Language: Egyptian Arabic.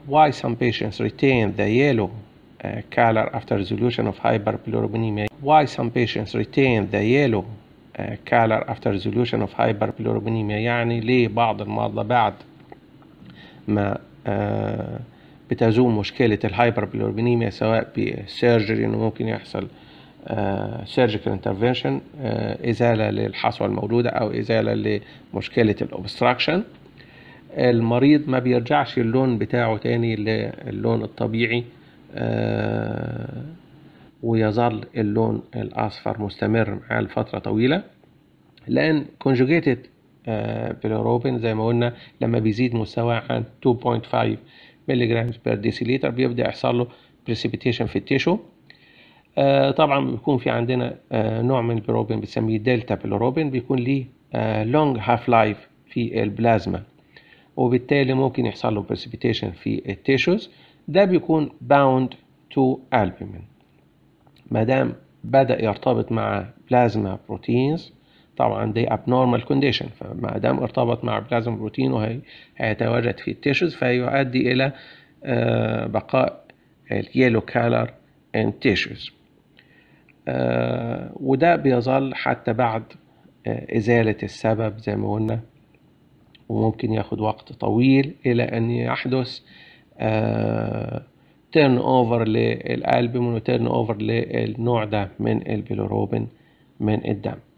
why some patients retain the yellow uh, color after resolution of hyperbilirubinemia why some patients retain the yellow uh, color after resolution of hyperbilirubinemia يعني ليه بعض المرضى بعد ما آه بتزول مشكلة الهايبربيلوربينيميا سواء بسيرجري انه ممكن يحصل سيرجيكال انترفنشن ازالة للحصوة المولودة او ازالة لمشكلة الاوبستراكشن المريض ما بيرجعش اللون بتاعه تاني للون الطبيعي آه ويظل اللون الاصفر مستمر معاه لفترة طويلة لان conjugated بيلوروبين زي ما قلنا لما بيزيد مستواه عن 2.5 ملي جرام بير ديسيليتر بيبدا يحصل له بريسيبيتيشن في التيشو آه طبعا بيكون في عندنا آه نوع من البيلوروبين بنسميه دلتا بيلوروبين بيكون ليه لونج هاف لايف في البلازما وبالتالي ممكن يحصل له بريسيبيتيشن في التيشوز ده بيكون باوند تو البومين ما دام بدا يرتبط مع بلازما بروتينز طبعا دي abnormal condition فما دام ارتبط مع بلازما بروتين وهيتواجد في التيشوز فيؤدي الى بقاء اليلو كالر ان تيشوز وده بيظل حتى بعد ازالة السبب زي ما قلنا وممكن ياخد وقت طويل الى ان يحدث تيرن اوفر للالبومين وتيرن اوفر للنوع ده من البيلوروبين من الدم